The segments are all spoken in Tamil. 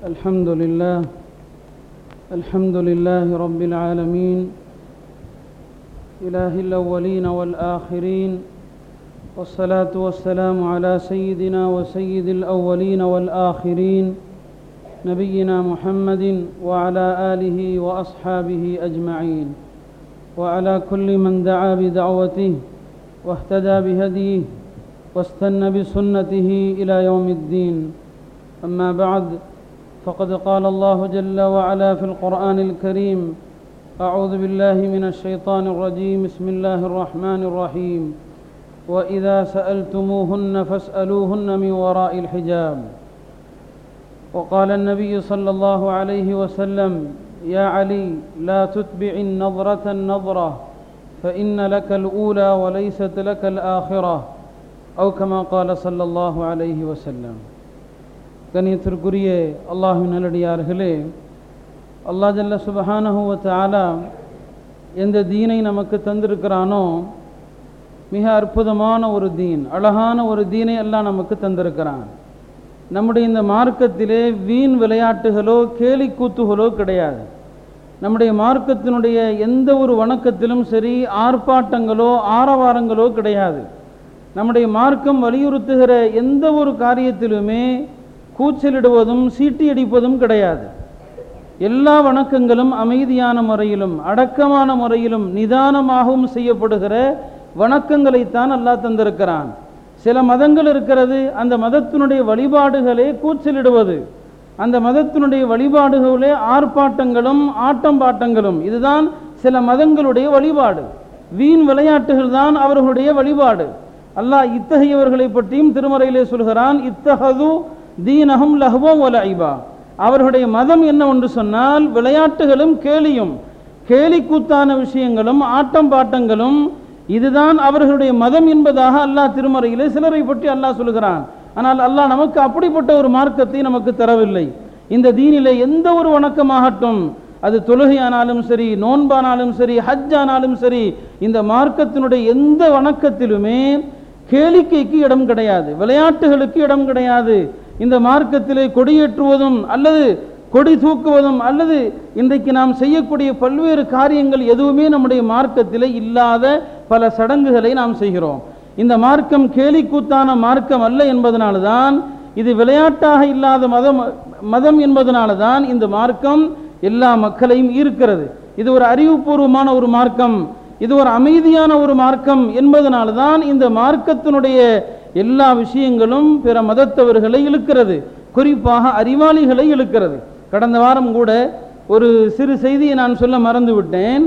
الحمد لله الحمد لله رب العالمين إله الأولين والآخرين والصلاة والسلام على سيدنا وسيد الأولين والآخرين نبينا محمد وعلى آله وأصحابه أجمعين وعلى كل من دعا بدعوته واهتدى بهديه واستنى بسنته إلى يوم الدين أما بعد فقد قال الله جل وعلا في القرآن الكريم أعوذ بالله من الشيطان الرجيم بسم الله الرحمن الرحيم وإذا سألتموهن فاسألوهن من وراء الحجاب وقال النبي صلى الله عليه وسلم يا علي لا تتبع النظرة النظرة فإن لك الأولى وليست لك الآخرة أو كما قال صلى الله عليه وسلم கணியத்திற்குரிய அல்லாஹின் நல்லடியார்களே அல்லா ஜல்ல சுபஹானஹுவ தாலா எந்த தீனை நமக்கு தந்திருக்கிறானோ மிக அற்புதமான ஒரு தீன் அழகான ஒரு தீனை எல்லாம் நமக்கு தந்திருக்கிறான் நம்முடைய இந்த மார்க்கத்திலே வீண் விளையாட்டுகளோ கேலி கூத்துகளோ கிடையாது நம்முடைய மார்க்கத்தினுடைய எந்த ஒரு வணக்கத்திலும் சரி ஆர்ப்பாட்டங்களோ ஆரவாரங்களோ கிடையாது நம்முடைய மார்க்கம் வலியுறுத்துகிற எந்த ஒரு காரியத்திலுமே கூச்சலிடுவதும் சீட்டியடிப்பதும் கிடையாது எல்லா வணக்கங்களும் அமைதியான முறையிலும் அடக்கமான முறையிலும் நிதானமாகவும் செய்யப்படுகிற வணக்கங்களைத்தான் அல்லாஹ் தந்திருக்கிறான் சில மதங்கள் இருக்கிறது அந்த மதத்தினுடைய வழிபாடுகளே கூச்சலிடுவது அந்த மதத்தினுடைய வழிபாடுகளே ஆர்ப்பாட்டங்களும் ஆட்டம் பாட்டங்களும் இதுதான் சில மதங்களுடைய வழிபாடு வீண் விளையாட்டுகள் தான் அவர்களுடைய வழிபாடு அல்லாஹ் இத்தகையவர்களை பற்றியும் திருமறையிலே சொல்கிறான் இத்தகது தீனகம் லஹுவம் ஒல ஐபா அவர்களுடைய மதம் என்னவென்று சொன்னால் விளையாட்டுகளும் கேலியும் கேலி கூத்தான விஷயங்களும் ஆட்டம் பாட்டங்களும் இதுதான் அவர்களுடைய மதம் என்பதாக அல்லாஹ் திருமறையிலே சிலரை பற்றி அல்லாஹ் சொல்கிறான் ஆனால் அல்லாஹ் நமக்கு அப்படிப்பட்ட ஒரு மார்க்கத்தை நமக்கு தரவில்லை இந்த தீனிலே எந்த ஒரு வணக்கமாகட்டும் அது தொழுகையானாலும் சரி நோன்பானாலும் சரி ஹஜ் ஆனாலும் சரி இந்த மார்க்கத்தினுடைய எந்த வணக்கத்திலுமே கேளிக்கைக்கு இடம் கிடையாது விளையாட்டுகளுக்கு இடம் கிடையாது இந்த மார்க்கத்திலே கொடியேற்றுவதும் அல்லது கொடி தூக்குவதும் அல்லது இன்றைக்கு நாம் செய்யக்கூடிய பல்வேறு காரியங்கள் எதுவுமே நம்முடைய மார்க்கத்திலே இல்லாத பல சடங்குகளை நாம் செய்கிறோம் இந்த மார்க்கம் கேலி கூத்தான மார்க்கம் அல்ல என்பதனால்தான் இது விளையாட்டாக இல்லாத மதம் மதம் என்பதனால்தான் இந்த மார்க்கம் எல்லா மக்களையும் ஈர்க்கிறது இது ஒரு அறிவுபூர்வமான ஒரு மார்க்கம் இது ஒரு அமைதியான ஒரு மார்க்கம் என்பதனால்தான் இந்த மார்க்கத்தினுடைய எல்லா விஷயங்களும் பிற மதத்தவர்களை இழுக்கிறது குறிப்பாக அறிவாளிகளை இழுக்கிறது கடந்த வாரம் கூட ஒரு சிறு செய்தியை நான் சொல்ல மறந்து விட்டேன்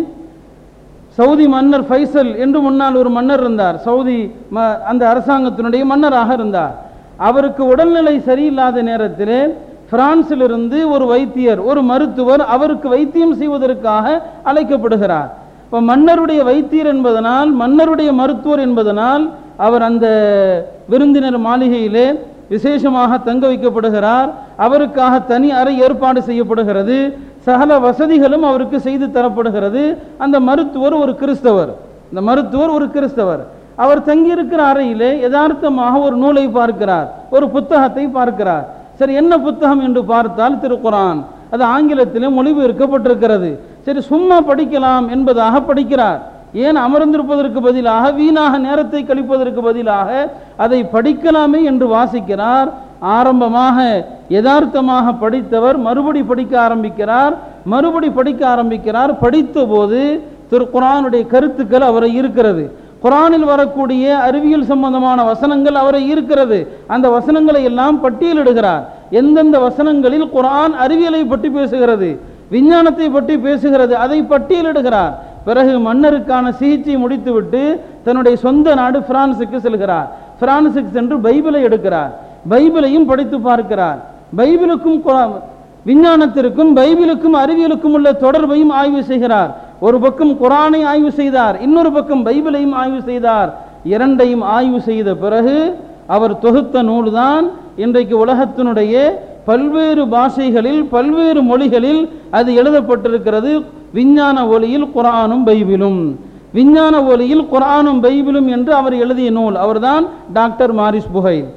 சவுதி மன்னர் ஃபைசல் என்று முன்னால் ஒரு மன்னர் இருந்தார் சவுதி ம அந்த அரசாங்கத்தினுடைய மன்னராக இருந்தார் அவருக்கு உடல்நிலை சரியில்லாத நேரத்தில் பிரான்சிலிருந்து ஒரு வைத்தியர் ஒரு மருத்துவர் அவருக்கு வைத்தியம் செய்வதற்காக அழைக்கப்படுகிறார் இப்போ மன்னருடைய வைத்தியர் என்பதனால் மன்னருடைய மருத்துவர் என்பதனால் அவர் அந்த விருந்தினர் மாளிகையிலே விசேஷமாக தங்க வைக்கப்படுகிறார் அவருக்காக தனி அறை ஏற்பாடு செய்யப்படுகிறது சகல வசதிகளும் அவருக்கு செய்து தரப்படுகிறது அந்த மருத்துவர் ஒரு கிறிஸ்தவர் இந்த மருத்துவர் ஒரு கிறிஸ்தவர் அவர் தங்கியிருக்கிற அறையிலே யதார்த்தமாக ஒரு நூலை பார்க்கிறார் ஒரு புத்தகத்தை பார்க்கிறார் சரி என்ன புத்தகம் என்று பார்த்தால் திருக்குரான் அது ஆங்கிலத்திலே மொழிபெயர்க்கப்பட்டிருக்கிறது சரி சும்மா படிக்கலாம் என்பதாக படிக்கிறார் ஏன் அமர்ந்திருப்பதற்கு பதிலாக வீணாக நேரத்தை கழிப்பதற்கு பதிலாக அதை படிக்கலாமே என்று வாசிக்கிறார் ஆரம்பமாக யதார்த்தமாக படித்தவர் மறுபடி படிக்க ஆரம்பிக்கிறார் மறுபடி படிக்க ஆரம்பிக்கிறார் படித்த போது திரு குரானுடைய கருத்துக்கள் அவரை இருக்கிறது குரானில் வரக்கூடிய அறிவியல் சம்பந்தமான வசனங்கள் அவரை ஈர்க்கிறது அந்த வசனங்களை எல்லாம் பட்டியலிடுகிறார் எந்தெந்த வசனங்களில் குரான் அறிவியலை பற்றி பேசுகிறது விஞ்ஞானத்தை பற்றி பேசுகிறது அதை பட்டியலிடுகிறார் பிறகு மன்னருக்கான சிகிச்சை முடித்துவிட்டு தன்னுடைய சொந்த நாடு பிரான்சுக்கு செல்கிறார் பிரான்சுக்கு சென்று பைபிளை எடுக்கிறார் பைபிளையும் படித்து பார்க்கிறார் பைபிளுக்கும் விஞ்ஞானத்திற்கும் பைபிளுக்கும் அறிவியலுக்கும் உள்ள தொடர்பையும் ஆய்வு செய்கிறார் ஒரு பக்கம் குரானை ஆய்வு செய்தார் இன்னொரு பக்கம் பைபிளையும் ஆய்வு செய்தார் இரண்டையும் ஆய்வு செய்த பிறகு அவர் தொகுத்த நூல்தான் இன்றைக்கு உலகத்தினுடைய பல்வேறு பாஷைகளில் பல்வேறு மொழிகளில் அது எழுதப்பட்டிருக்கிறது விஞ்ஞான ஒளியில் குரானும் பைபிளும் விஞ்ஞான ஒளியில் குரானும் பைபிளும் என்று அவர் எழுதிய நூல் அவர்தான் டாக்டர் மாரிஸ் புகைல்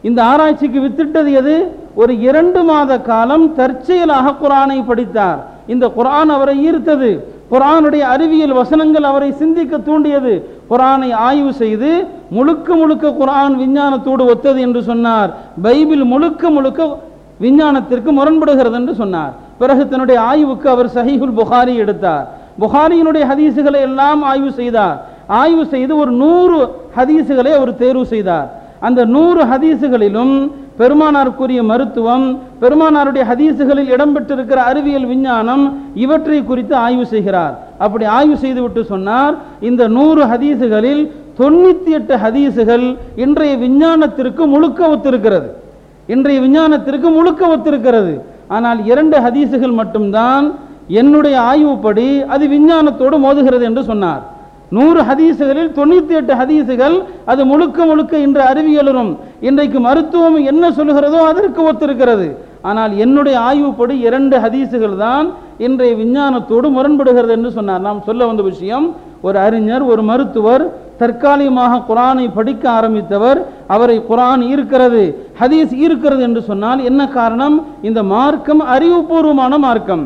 இந்த ஆராய்ச்சிக்கு வித்திட்டது எது ஒரு இரண்டு மாத காலம் தற்செயலாக குரானை படித்தார் இந்த குரான் அவரை ஈர்த்தது குரானுடைய அறிவியல் வசனங்கள் அவரை சிந்திக்க தூண்டியது குரானை ஆய்வு செய்து முழுக்க முழுக்க குரான் விஞ்ஞானத்தோடு ஒத்தது என்று சொன்னார் பைபிள் முழுக்க முழுக்க விஞ்ஞானத்திற்கு முரண்படுகிறது என்று சொன்னார் பிறகு தன்னுடைய ஆய்வுக்கு அவர் சஹீஹுல் புகாரி எடுத்தார் புகாரியினுடைய ஹதீஸுகளை எல்லாம் ஆய்வு செய்தார் ஆய்வு செய்து ஒரு நூறு ஹதீஸுகளை அவர் தேர்வு செய்தார் அந்த நூறு ஹதீஸுகளிலும் பெருமானார் கூறிய மருத்துவம் பெருமானாருடைய ஹதீஸுகளில் இடம்பெற்றிருக்கிற அறிவியல் விஞ்ஞானம் இவற்றை குறித்து ஆய்வு செய்கிறார் அப்படி ஆய்வு செய்துவிட்டு சொன்னார் இந்த நூறு ஹதீஸுகளில் தொண்ணூத்தி எட்டு ஹதீஸுகள் இன்றைய விஞ்ஞானத்திற்கு முழுக்க ஒத்திருக்கிறது இன்றைய விஞ்ஞானத்திற்கு முழுக்க ஒத்திருக்கிறது ஆனால் இரண்டு ஹதீஸுகள் மட்டும்தான் என்னுடைய ஆய்வுப்படி அது விஞ்ஞானத்தோடு மோதுகிறது என்று சொன்னார் நூறு ஹதீஸுகளில் தொண்ணூத்தி எட்டு ஹதீஸுகள் அது முழுக்க முழுக்க இன்று அறிவியலரும் இன்றைக்கு மருத்துவம் என்ன சொல்லுகிறதோ அதற்கு ஒத்திருக்கிறது ஆனால் என்னுடைய ஆய்வுப்படி இரண்டு ஹதீஸுகள் தான் இன்றைய விஞ்ஞானத்தோடு முரண்படுகிறது என்று சொன்னார் நாம் சொல்ல வந்த விஷயம் ஒரு அறிஞர் ஒரு மருத்துவர் தற்காலிகமாக குரானை படிக்க ஆரம்பித்தவர் அவரை குரான் ஈர்க்கிறது ஹதீஸ் ஈர்க்கிறது என்று சொன்னால் என்ன காரணம் இந்த மார்க்கம் அறிவுபூர்வமான மார்க்கம்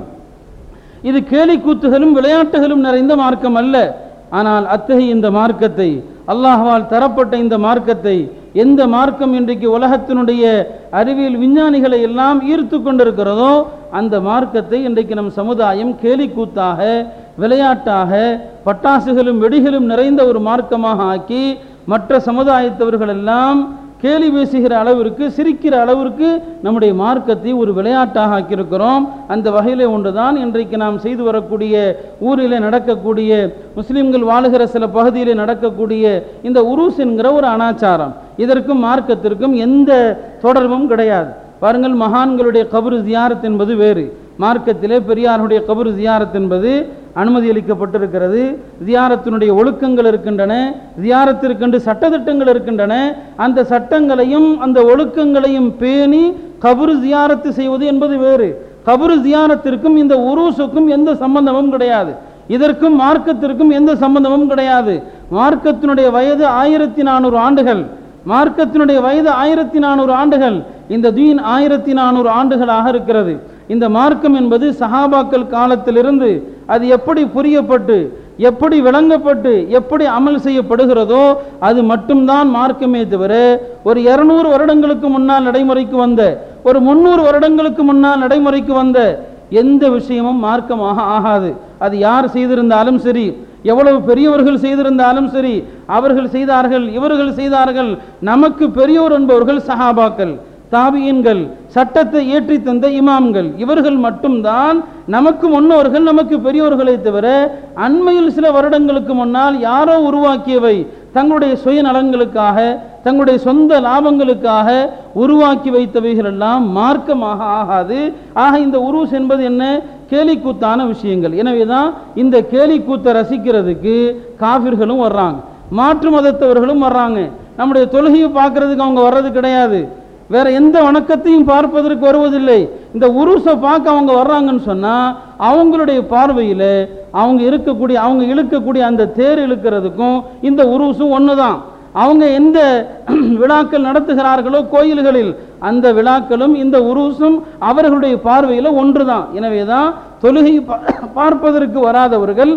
இது கேலி கூத்துகளும் விளையாட்டுகளும் நிறைந்த மார்க்கம் அல்ல ஆனால் அத்தகைய இந்த மார்க்கத்தை அல்லாஹ்வால் தரப்பட்ட இந்த மார்க்கத்தை எந்த மார்க்கம் இன்றைக்கு உலகத்தினுடைய அறிவியல் விஞ்ஞானிகளை எல்லாம் ஈர்த்து கொண்டிருக்கிறதோ அந்த மார்க்கத்தை இன்றைக்கு நம் சமுதாயம் கேலி கூத்தாக விளையாட்டாக பட்டாசுகளும் வெடிகளும் நிறைந்த ஒரு மார்க்கமாக ஆக்கி மற்ற சமுதாயத்தவர்கள் எல்லாம் கேலி பேசுகிற அளவிற்கு சிரிக்கிற அளவிற்கு நம்முடைய மார்க்கத்தை ஒரு விளையாட்டாக ஆக்கியிருக்கிறோம் அந்த வகையிலே ஒன்றுதான் இன்றைக்கு நாம் செய்து வரக்கூடிய ஊரிலே நடக்கக்கூடிய முஸ்லிம்கள் வாழுகிற சில பகுதியிலே நடக்கக்கூடிய இந்த உருஸ் என்கிற ஒரு அனாச்சாரம் இதற்கும் மார்க்கத்திற்கும் எந்த தொடர்பும் கிடையாது பாருங்கள் மகான்களுடைய கபரு ஜியாரத் என்பது வேறு மார்க்கத்திலே பெரியாருடைய கபரு ஜியாரத் என்பது அனுமதி அளிக்கப்பட்டிருக்கிறது ஜியாரத்தினுடைய ஒழுக்கங்கள் இருக்கின்றன ஜியாரத்திற்கென்று சட்டத்திட்டங்கள் இருக்கின்றன அந்த சட்டங்களையும் அந்த ஒழுக்கங்களையும் பேணி கபரு ஜியாரத்து செய்வது என்பது வேறு கபரு ஜியாரத்திற்கும் இந்த உருசுக்கும் எந்த சம்பந்தமும் கிடையாது இதற்கும் மார்க்கத்திற்கும் எந்த சம்பந்தமும் கிடையாது மார்க்கத்தினுடைய வயது ஆயிரத்தி நானூறு ஆண்டுகள் மார்க்கத்தினுடைய வயது ஆயிரத்தி நானூறு ஆண்டுகள் இந்த தீன் ஆயிரத்தி நானூறு ஆண்டுகளாக இருக்கிறது இந்த மார்க்கம் என்பது சஹாபாக்கள் காலத்திலிருந்து அது எப்படி புரியப்பட்டு எப்படி விளங்கப்பட்டு எப்படி அமல் செய்யப்படுகிறதோ அது மட்டும்தான் மார்க்கமே தவிர ஒரு இருநூறு வருடங்களுக்கு முன்னால் நடைமுறைக்கு வந்த ஒரு முன்னூறு வருடங்களுக்கு முன்னால் நடைமுறைக்கு வந்த எந்த விஷயமும் மார்க்கமாக ஆகாது அது யார் செய்திருந்தாலும் சரி எவ்வளவு பெரியவர்கள் செய்திருந்தாலும் சரி அவர்கள் செய்தார்கள் இவர்கள் செய்தார்கள் நமக்கு பெரியோர் என்பவர்கள் சஹாபாக்கள் தாபியன்கள் சட்டத்தை ஏற்றி தந்த இமாம்கள் இவர்கள் மட்டும்தான் நமக்கு முன்னோர்கள் நமக்கு பெரியோர்களை தவிர அண்மையில் சில வருடங்களுக்கு முன்னால் யாரோ உருவாக்கியவை தங்களுடைய சுயநலங்களுக்காக தங்களுடைய சொந்த லாபங்களுக்காக உருவாக்கி வைத்தவைகள் எல்லாம் மார்க்கமாக ஆகாது ஆக இந்த உருஸ் என்பது என்ன கேலிக்கூத்தான விஷயங்கள் எனவே தான் இந்த கேலிக்கூத்தை ரசிக்கிறதுக்கு காபிர்களும் வர்றாங்க மாற்று மதத்தவர்களும் வர்றாங்க நம்முடைய தொழுகையை பார்க்கறதுக்கு அவங்க வர்றது கிடையாது வேற எந்த வணக்கத்தையும் பார்ப்பதற்கு வருவதில்லை இந்த உருசை பார்க்க அவங்க வர்றாங்கன்னு சொன்னா அவங்களுடைய பார்வையில் அவங்க இருக்கக்கூடிய அவங்க இழுக்கக்கூடிய அந்த தேர் இழுக்கிறதுக்கும் இந்த உருசும் ஒன்று தான் அவங்க எந்த விழாக்கள் நடத்துகிறார்களோ கோயில்களில் அந்த விழாக்களும் இந்த உருசும் அவர்களுடைய பார்வையில் ஒன்று தான் எனவே தான் தொழுகை பார்ப்பதற்கு வராதவர்கள்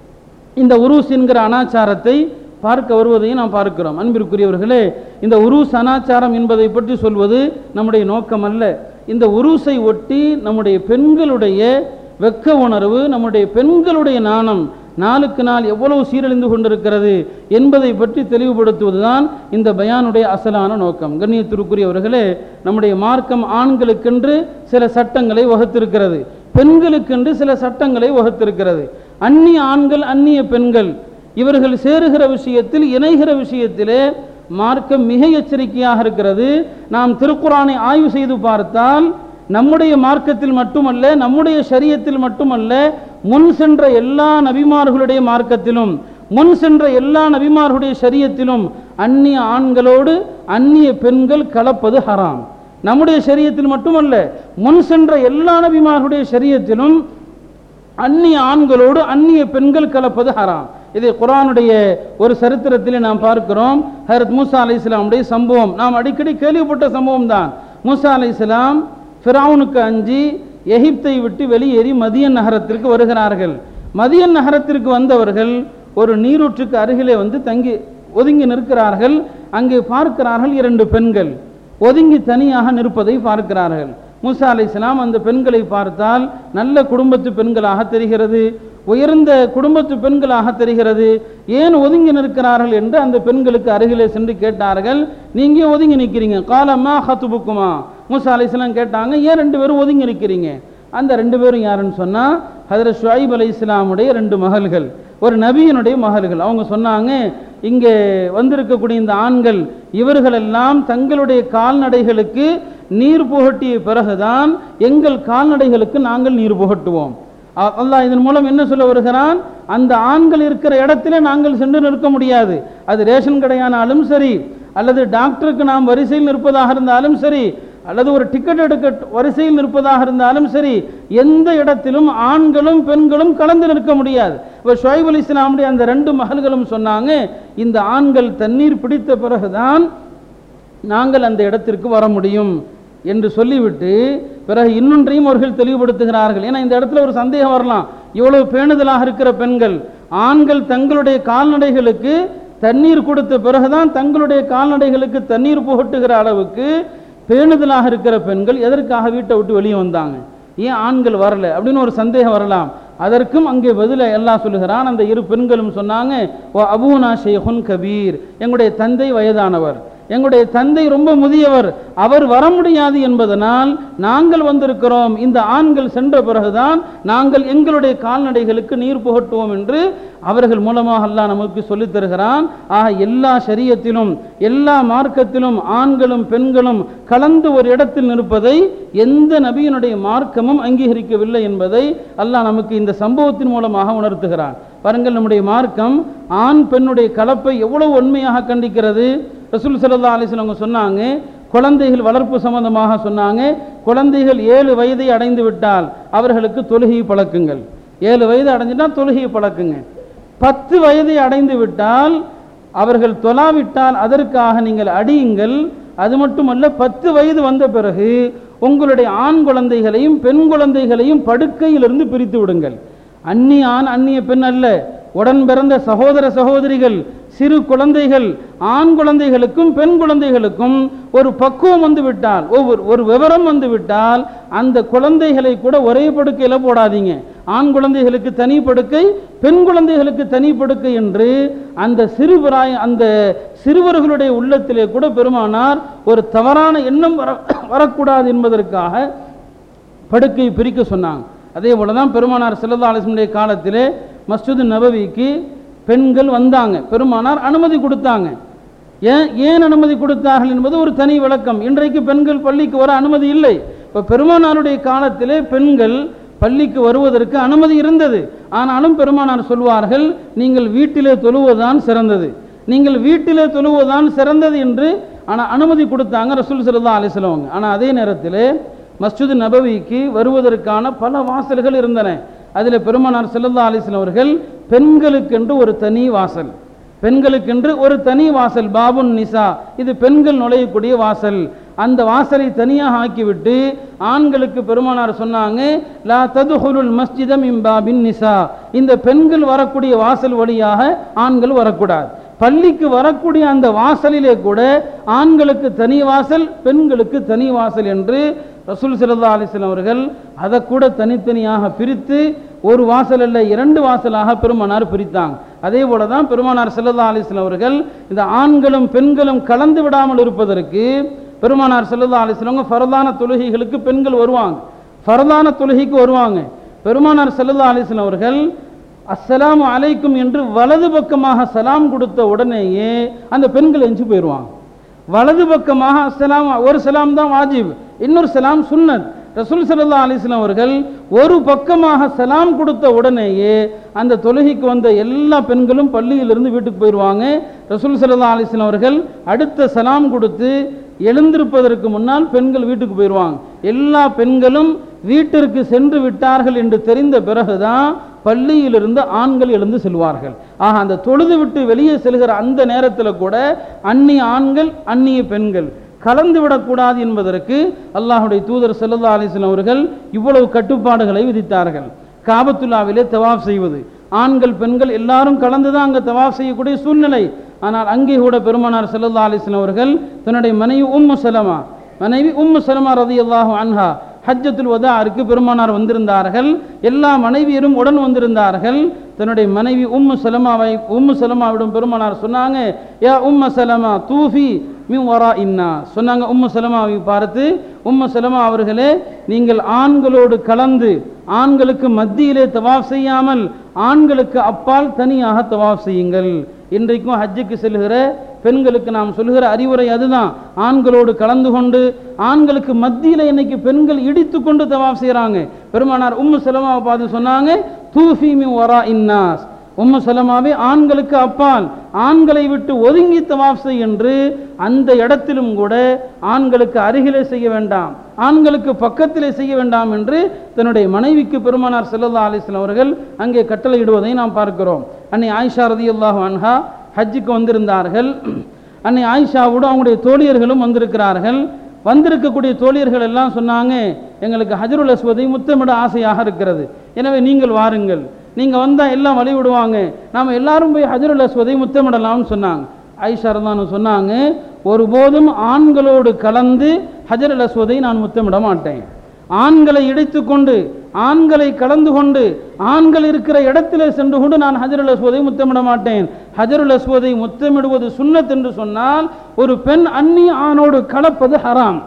இந்த உருஸ் என்கிற அனாச்சாரத்தை பார்க்க வருவதையும் நாம் பார்க்கிறோம் அன்பிற்குரியவர்களே இந்த உருஸ் அனாச்சாரம் என்பதை பற்றி சொல்வது நம்முடைய நோக்கம் அல்ல இந்த உருஸை ஒட்டி நம்முடைய பெண்களுடைய வெக்க உணர்வு நம்முடைய பெண்களுடைய நாணம் நாளுக்கு நாள் எவ்வளவு சீரழிந்து கொண்டிருக்கிறது என்பதை பற்றி தெளிவுபடுத்துவதுதான் இந்த பயானுடைய அசலான நோக்கம் கண்ணியத்திற்குரியவர்களே நம்முடைய மார்க்கம் ஆண்களுக்கென்று சில சட்டங்களை வகுத்திருக்கிறது பெண்களுக்கென்று சில சட்டங்களை வகுத்திருக்கிறது அந்நிய ஆண்கள் அந்நிய பெண்கள் இவர்கள் சேருகிற விஷயத்தில் இணைகிற விஷயத்திலே மார்க்கம் மிக எச்சரிக்கையாக இருக்கிறது நாம் திருக்குறானை ஆய்வு செய்து பார்த்தால் நம்முடைய மார்க்கத்தில் மட்டுமல்ல நம்முடைய சரியத்தில் மட்டுமல்ல முன் சென்ற எல்லா நபிமார்களுடைய மார்க்கத்திலும் முன் சென்ற எல்லா நபிமார்களுடைய சரியத்திலும் அந்நிய ஆண்களோடு அந்நிய பெண்கள் கலப்பது ஹராம் நம்முடைய சரியத்தில் மட்டுமல்ல முன் சென்ற எல்லா நபிமார்களுடைய சரியத்திலும் அந்நிய ஆண்களோடு அந்நிய பெண்கள் கலப்பது ஹராம் இது குர்ஆனுடைய ஒரு சரித்திரத்திலே நாம் பார்க்கிறோம் ஹரத் மூசா அலை இஸ்லாமுடைய சம்பவம் நாம் அடிக்கடி கேள்விப்பட்ட சம்பவம் தான் மூசா அலை இஸ்லாம் ஃபிரௌனுக்கு அஞ்சி எகிப்தை விட்டு வெளியேறி மதியன் நகரத்திற்கு வருகிறார்கள் மதியன் நகரத்திற்கு வந்தவர்கள் ஒரு நீரூற்றுக்கு அருகிலே வந்து தங்கி ஒதுங்கி நிற்கிறார்கள் அங்கே பார்க்கிறார்கள் இரண்டு பெண்கள் ஒதுங்கி தனியாக நிற்பதை பார்க்கிறார்கள் மூசா அலைஹிஸ்ஸலாம் அந்த பெண்களை பார்த்தால் நல்ல குடும்பத்து பெண்களாக தெரிகிறது உயர்ந்த குடும்பத்து பெண்களாக தெரிகிறது ஏன் ஒதுங்கி நிற்கிறார்கள் என்று அந்த பெண்களுக்கு அருகிலே சென்று கேட்டார்கள் நீங்க ஏன் ஒதுங்கி நிற்கிறீங்க காலமா ஹத்துபுக்குமா மூசா அலைஹிஸ்ஸலாம் கேட்டாங்க ஏன் ரெண்டு பேரும் ஒதுங்கி நிற்கிறீங்க அந்த ரெண்டு பேரும் யாருன்னு சொன்னா ஹதரத் ஷுஐப் அலை இஸ்லாமுடைய ரெண்டு மகள்கள் ஒரு நபியினுடைய மகள்கள் அவங்க சொன்னாங்க இங்கே வந்திருக்கக்கூடிய இந்த ஆண்கள் இவர்களெல்லாம் தங்களுடைய கால்நடைகளுக்கு நீர் புகட்டிய பிறகுதான் எங்கள் கால்நடைகளுக்கு நாங்கள் நீர் புகட்டுவோம் அ- அல்லாஹ் இதன் மூலம் என்ன சொல்ல வருகிறான் அந்த ஆண்கள் இருக்கிற இடத்திலே நாங்கள் சென்று நிற்க முடியாது அது ரேஷன் கடையானாலும் சரி அல்லது டாக்டருக்கு நாம் வரிசையில் நிற்பதாக இருந்தாலும் சரி அல்லது ஒரு டிக்கெட் எடுக்க வரிசையில் நிற்பதாக இருந்தாலும் சரி எந்த இடத்திலும் ஆண்களும் பெண்களும் கலந்து நிற்க முடியாது இப்போ ஷுவைப் அலி இஸ்லாமுடைய அந்த ரெண்டு மகள்களும் சொன்னாங்க இந்த ஆண்கள் தண்ணீர் பிடித்த பிறகுதான் நாங்கள் அந்த இடத்திற்கு வர முடியும் என்று சொல்லிவிட்டு பிறகு இன்னொன்றையும் அவர்கள் தெளிவுபடுத்துகிறார்கள் ஏன்னா இந்த இடத்துல ஒரு சந்தேகம் வரலாம் இவ்வளவு பேணுதலாக இருக்கிற பெண்கள் ஆண்கள் தங்களுடைய கால்நடைகளுக்கு தண்ணீர் கொடுத்த பிறகுதான் தங்களுடைய கால்நடைகளுக்கு தண்ணீர் புகட்டுகிற அளவுக்கு பேணுதலாக இருக்கிற பெண்கள் எதற்காக வீட்டை விட்டு வெளியே வந்தாங்க ஏன் ஆண்கள் வரல அப்படின்னு ஒரு சந்தேகம் வரலாம் அதற்கும் அங்கே பதில எல்லாம் சொல்லுகிறான் அந்த இரு பெண்களும் சொன்னாங்க ஓ அபூனா ஷேகுன் கபீர் எங்களுடைய தந்தை வயதானவர் எங்களுடைய தந்தை ரொம்ப முதியவர் அவர் வர முடியாது என்பதனால் நாங்கள் வந்திருக்கிறோம் இந்த ஆண்கள் சென்ற பிறகுதான் நாங்கள் எங்களுடைய கால்நடைகளுக்கு நீர் புகட்டுவோம் என்று அவர்கள் மூலமாக அல்லாஹ் நமக்கு சொல்லித் தருகிறான் ஆக எல்லா சரியத்திலும் எல்லா மார்க்கத்திலும் ஆண்களும் பெண்களும் கலந்து ஒரு இடத்தில் நிற்பதை எந்த நபியினுடைய மார்க்கமும் அங்கீகரிக்கவில்லை என்பதை அல்லாஹ் நமக்கு இந்த சம்பவத்தின் மூலமாக உணர்த்துகிறான் பாருங்கள் நம்முடைய மார்க்கம் ஆண் பெண்ணுடைய கலப்பை எவ்வளவு உண்மையாக கண்டிக்கிறது ரசூல் ஸல்லல்லாஹு அலைஹி வஸல்லம் அவங்க சொன்னாங்க குழந்தைகள் வளர்ப்பு சம்பந்தமாக சொன்னாங்க குழந்தைகள் ஏழு வயதை அடைந்து விட்டால் அவர்களுக்கு தொழுகை பழக்குங்கள் ஏழு வயது அடைஞ்சிட்டா தொழுகையை பழக்குங்க பத்து வயதை அடைந்து விட்டால் அவர்கள் தொலாவிட்டால் அதற்காக நீங்கள் அடியுங்கள் அது மட்டுமல்ல பத்து வயது வந்த பிறகு உங்களுடைய ஆண் குழந்தைகளையும் பெண் குழந்தைகளையும் படுக்கையிலிருந்து பிரித்து விடுங்கள் அந்நிய ஆண் அந்நிய பெண் அல்ல உடன் பிறந்த சகோதர சகோதரிகள் சிறு குழந்தைகள் ஆண் குழந்தைகளுக்கும் பெண் குழந்தைகளுக்கும் ஒரு பக்குவம் வந்து விட்டால் ஒவ்வொரு ஒரு விவரம் வந்து விட்டால் அந்த குழந்தைகளை கூட ஒரே படுக்கையில் போடாதீங்க ஆண் குழந்தைகளுக்கு தனி படுக்கை பெண் குழந்தைகளுக்கு தனி படுக்கை என்று அந்த சிறுபிராய அந்த சிறுவர்களுடைய உள்ளத்திலே கூட பெருமானார் ஒரு தவறான எண்ணம் வர வரக்கூடாது என்பதற்காக படுக்கை பிரிக்க சொன்னாங்க அதே போல தான் பெருமானார் ஸல்லல்லாஹு அலைஹி வஸல்லம் காலத்திலே மஸ்ஜித் நபவிக்கு பெண்கள் வந்தாங்க பெருமானார் அனுமதி கொடுத்தாங்க ஏன் ஏன் அனுமதி கொடுத்தார்கள் என்பது ஒரு தனி விளக்கம் இன்றைக்கு பெண்கள் பள்ளிக்கு வர அனுமதி இல்லை இப்போ பெருமானாருடைய காலத்திலே பெண்கள் பள்ளிக்கு வருவதற்கு அனுமதி இருந்தது ஆனாலும் பெருமானார் சொல்வார்கள் நீங்கள் வீட்டிலே தொழுவதுதான் சிறந்தது நீங்கள் வீட்டிலே தொழுவதுதான் சிறந்தது என்று ஆனால் அனுமதி கொடுத்தாங்க ரசூல் ஸல்லல்லாஹு அலைஹி வஸல்லம் ஆனால் அதே நேரத்திலே மஸ்ஜித் நபவிக்கு வருவதற்கான பல வாசல்கள் இருந்தன அதில் பெருமானார் ஸல்லல்லாஹு அலைஹி வஸல்லம் அவர்கள் பெண்களுக்கென்று ஒரு தனி வாசல் பெண்களுக்கென்று ஒரு தனி வாசல் பாபுன் நிசா இது பெண்கள் நுழையக்கூடிய வாசல் அந்த வாசலை தனியாக ஆக்கிவிட்டு ஆண்களுக்கு பெருமானார் சொன்னாங்க லா ததுஹுலுல் மஸ்ஜிதம் இம்பாபின் நிசா இந்த பெண்கள் வரக்கூடிய வாசல் வழியாக ஆண்கள் வரக்கூடாது பள்ளிக்கு வரக்கூடிய அந்த வாசலிலே கூட ஆண்களுக்கு தனி வாசல் பெண்களுக்கு தனி வாசல் என்று ரசூல் ஸல்லல்லாஹு அலைஹி வஸல்லம் அவர்கள் அதை கூட தனித்தனியாக பிரித்து ஒரு வாசல் அல்ல இரண்டு வாசலாக பெருமானார் பிரித்தாங்க அதே போல தான் பெருமானார் ஸல்லல்லாஹு அலைஹி வஸல்லம் அவர்கள் இந்த ஆண்களும் பெண்களும் கலந்து விடாமல் இருப்பதற்கு பெருமானார் ஸல்லல்லாஹு அலைஹி வஸல்லம் ஃபரதான தொழுகைகளுக்கு பெண்கள் வருவாங்க ஃபரதான தொழுகைக்கு வருவாங்க பெருமானார் ஸல்லல்லாஹு அலைஹி வஸல்லம் அவர்கள் அஸ்ஸலாமு அலைக்கும் என்று வலது பக்கமாக சலாம் கொடுத்த உடனேயே அந்த பெண்கள் எஞ்சி போயிடுவாங்க வலது பக்கமாக அஸ்ஸலாம் ஒரு சலாம் தான் வாஜிப் இன்னொரு சலாம் சுன்னத் ரசூல் ஸல்லல்லாஹு அலைஹி வஸல்லம் அவர்கள் ஒரு பக்கமாக சலாம் கொடுத்த உடனேயே அந்த தொழுகைக்கு வந்த எல்லா பெண்களும் பள்ளியிலிருந்து வீட்டுக்கு போயிடுவாங்க ரசூல் ஸல்லல்லாஹு அலைஹி வஸல்லம் அவர்கள் அடுத்த சலாம் கொடுத்து எழுந்திருப்பதற்கு முன்னால் பெண்கள் வீட்டுக்கு போயிடுவாங்க எல்லா பெண்களும் வீட்டிற்கு சென்று விட்டார்கள் என்று தெரிந்த பிறகுதான் பள்ளியிலிருந்து ஆண்கள் எழுந்து செல்வார்கள் ஆக அந்த தொழுது விட்டு வெளியே செல்கிற அந்த நேரத்தில் கூட அந்நிய ஆண்கள் அந்நிய பெண்கள் கலந்து விடக்கூடாது என்பதற்கு அல்லாஹுடைய தூதர் ஸல்லல்லாஹு அலைஹி வஸல்லம் அவர்கள் இவ்வளவு கட்டுப்பாடுகளை விதித்தார்கள் காபத்துல்லாவிலே தவாஃப் செய்வது ஆண்கள் பெண்கள் எல்லாரும் கலந்து தான் அங்கே தவாஃப் செய்யக்கூடிய சூழ்நிலை ஆனால் அங்கே கூட பெருமானார் ஸல்லல்லாஹு அலைஹி வஸல்லம் அவர்கள் தன்னுடைய மனைவி உம்மு சலமா மனைவி உம்மு சலமா ரதியல்லாஹு அன்ஹா ஹஜ்ஜத்துல் வதாருக்கு பெருமானார் வந்திருந்தார்கள் எல்லா மனைவியரும் உடன் வந்திருந்தார்கள் தன்னுடைய மனைவி உம்மு சலமாவை உம்மு சலமாவிடம் பெருமானார் சொன்னாங்க யா உம்ம சலமா தூஃபி மின் வரா இன்னா சொன்னாங்க உம்மு சலமாவை பார்த்து உம்மு சலமா அவர்களே நீங்கள் ஆண்களோடு கலந்து ஆண்களுக்கு மத்தியிலே தவாஃப் செய்யாமல் ஆண்களுக்கு அப்பால் தனியாக தவாஃப் செய்யுங்கள் இன்றைக்கும் ஹஜ்ஜுக்கு செல்கிற பெண்களுக்கு நாம் சொல்லுகிற அறிவுரை அதுதான் ஆண்களோடு கலந்து கொண்டு ஆண்களுக்கு மத்தியில் இன்னைக்கு பெண்கள் இடித்து கொண்டு தவாஃப் செய்கிறாங்க பெருமானார் உம்மு சலமாவை பார்த்து சொன்னாங்க தூஃபி மின் வரா இன்னாஸ் உம்மு சலமாவே ஆண்களுக்கு அப்பால் ஆண்களை விட்டு ஒதுங்கி தவாஃப் செய் என்று அந்த இடத்திலும் கூட ஆண்களுக்கு அருகிலே செய்ய வேண்டாம் ஆண்களுக்கு பக்கத்திலே செய்ய வேண்டாம் என்று தன்னுடைய மனைவிக்கு பெருமானார் ஸல்லல்லாஹு அலைஹி வஸல்லம் அவர்கள் அங்கே கட்டளையிடுவதை நாம் பார்க்கிறோம் அன்னை ஆயிஷா ரதியல்லாஹு அன்ஹா ஹஜ்ஜுக்கு வந்திருந்தார்கள் அன்னை ஆயிஷாவோடு அவங்களுடைய தோழியர்களும் வந்திருக்கிறார்கள் வந்திருக்கக்கூடிய தோழியர்கள் எல்லாம் சொன்னாங்க எங்களுக்கு ஹஜருல் அஸ்வதை முத்தமிட ஆசையாக இருக்கிறது எனவே நீங்கள் வாருங்கள் நீங்கள் வந்தால் எல்லாம் வழி விடுவாங்க நாம் எல்லாரும் போய் ஹஜருல் அஸ்வதை முத்தமிடலாம்னு சொன்னாங்க ஐஷா ரதானு சொன்னாங்க ஒருபோதும் ஆண்களோடு கலந்து ஹஜருல் அஸ்வதை நான் முத்தமிட மாட்டேன் ஆண்களை இடித்து கொண்டு ஆண்களை கலந்து கொண்டு ஆண்கள் இருக்கிற இடத்திலே சென்று கொண்டு நான் ஹஜருல் அஸ்வதை முத்தமிட மாட்டேன் ஹஜருல் அஸ்வதை முத்தமிடுவது சுன்னத் என்று சொன்னால் ஒரு பெண் அந்நிய ஆணோடு கலப்பது ஹராம்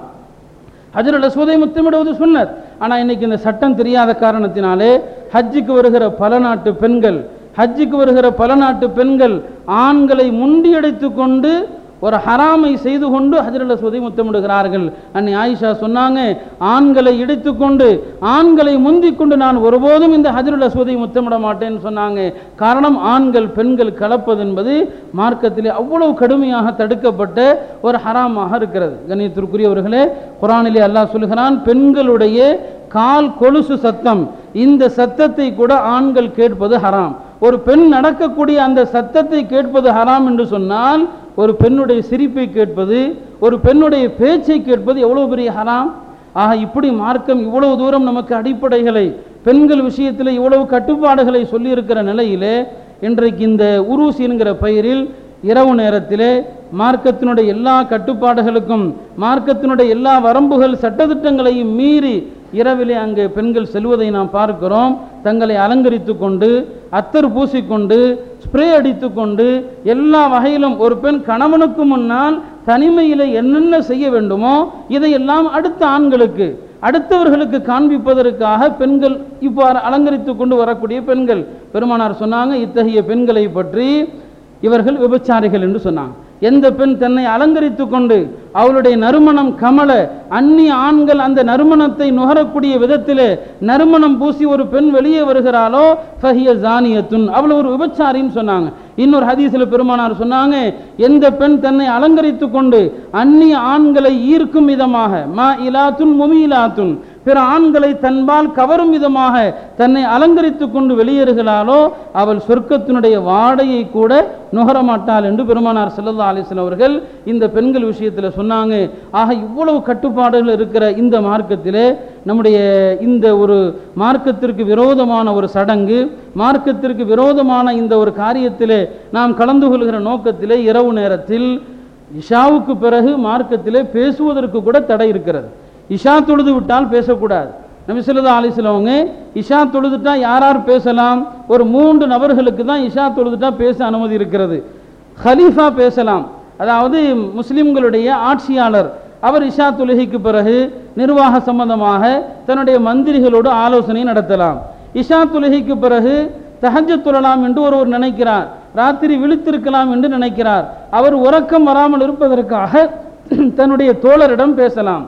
ஹஜருல் அஸ்வதை முத்தமிடுவது சுன்னத் ஆனால் இன்னைக்கு இந்த சட்டம் தெரியாத காரணத்தினாலே ஹஜ்ஜுக்கு வருகிற பல நாட்டு பெண்கள் ஹஜ்ஜுக்கு வருகிற பல நாட்டு பெண்கள் ஆண்களை முண்டியடித்து கொண்டு ஒரு ஹராமை செய்து கொண்டு ஹஜருல் அஸ்வதை முத்தமிடுகிறார்கள் அன்னை ஆயிஷா சொன்னாங்க ஆண்களை இடித்து கொண்டு ஆண்களை முந்திக் கொண்டு நான் ஒருபோதும் இந்த ஹஜருல் அஸ்வதை முத்தமிட மாட்டேன்னு சொன்னாங்க காரணம் ஆண்கள் பெண்கள் கலப்பது என்பது மார்க்கத்திலே அவ்வளவு கடுமையாக தடுக்கப்பட்ட ஒரு ஹராமாக இருக்கிறது கண்ணியத்திற்குரியவர்களே குரானிலே அல்லாஹ் சொல்கிறான் பெண்களுடைய கால் கொலுசு சத்தம் இந்த சத்தத்தை கூட ஆண்கள் கேட்பது ஹராம் ஒரு பெண் நடக்கக்கூடிய அந்த சத்தத்தை கேட்பது ஹராம் என்று சொன்னால் ஒரு பெண்ணுடைய சிரிப்பை கேட்பது ஒரு பெண்ணுடைய பேச்சை கேட்பது எவ்வளவு பெரிய ஹராம் ஆக இப்படி மார்க்கம் இவ்வளவு தூரம் நமக்கு அடிப்படைகளை பெண்கள் விஷயத்தில் இவ்வளவு கட்டுப்பாடுகளை சொல்லியிருக்கிற நிலையிலே இன்றைக்கு இந்த உருசி என்கிற பெயரில் இரவு நேரத்திலே மார்க்கத்தினுடைய எல்லா கட்டுப்பாடுகளுக்கும் மார்க்கத்தினுடைய எல்லா வரம்புகள் சட்டத்திட்டங்களையும் மீறி இரவிலே அங்கே பெண்கள் செல்வதை நாம் பார்க்கிறோம் தங்களை அலங்கரித்து கொண்டு அத்தர் பூசிக்கொண்டு ஸ்ப்ரே அடித்து கொண்டு எல்லா வகையிலும் ஒரு பெண் கணவனுக்கு முன்னால் தனிமையில் என்னென்ன செய்ய வேண்டுமோ இதையெல்லாம் அடுத்த ஆண்களுக்கு அடுத்தவர்களுக்கு காண்பிப்பதற்காக பெண்கள் இவ்வாறு அலங்கரித்து கொண்டு வரக்கூடிய பெண்கள் பெருமானார் சொன்னாங்க இத்தகைய பெண்களை பற்றி இவர்கள் விபச்சாரிகள் என்று சொன்னாங்க எந்த பெண் தன்னை அலங்கரித்து கொண்டு அவளுடைய நறுமணம் கமல அந்நிய ஆண்கள் அந்த நறுமணத்தை நுகரக்கூடிய விதத்திலே நறுமணம் பூசி ஒரு பெண் வெளியே வருகிறாளோ ஃபஹிய ஜானியத்துன் அவள் ஒரு விபச்சாரின்னு சொன்னாங்க இன்னொரு ஹதீஸில் பெருமானார் சொன்னாங்க எந்த பெண் தன்னை அலங்கரித்து கொண்டு அந்நிய ஆண்களை ஈர்க்கும் விதமாக மா இலாத்துன் முமீலாத்துன் பிற ஆண்களை தன்பால் கவரும் விதமாக தன்னை அலங்கரித்து கொண்டு வெளியேறுகிறாளோ அவள் சொர்க்கத்தினுடைய வாடையை கூட நுகரமாட்டாள் என்று பெருமானார் செல்லல்லா அலிஸ்லாம் அவர்கள் இந்த பெண்கள் விஷயத்தில் சொன்னாங்க ஆக இவ்வளவு கட்டுப்பாடுகள் இருக்கிற இந்த மார்க்கத்திலே நம்முடைய இந்த ஒரு மார்க்கத்திற்கு விரோதமான ஒரு சடங்கு மார்க்கத்திற்கு விரோதமான இந்த ஒரு காரியத்திலே நாம் கலந்து கொள்கிற நோக்கத்திலே இரவு நேரத்தில் இஷாவுக்கு பிறகு மார்க்கத்திலே பேசுவதற்கு கூட தடை இருக்கிறது இஷா தொழுது விட்டால் பேசக்கூடாது நபி சொல்லா அலிஸ்லவங்க இஷா தொழுதுட்டா யார் யார் பேசலாம் ஒரு மூன்று நபர்களுக்கு தான் இஷா தொழுதுட்டா பேச அனுமதி இருக்கிறது ஹலீஃபா பேசலாம் அதாவது முஸ்லிம்களுடைய ஆட்சியாளர் அவர் இஷா தொழுகைக்கு பிறகு நிர்வாக சம்பந்தமாக தன்னுடைய மந்திரிகளோடு ஆலோசனை நடத்தலாம் இஷா தொழுகைக்கு பிறகு தஹஜ தொழலாம் என்று ஒருவர் நினைக்கிறார் ராத்திரி விழித்திருக்கலாம் என்று நினைக்கிறார் அவர் உறக்கம் வராமல் இருப்பதற்காக தன்னுடைய தோழரிடம் பேசலாம்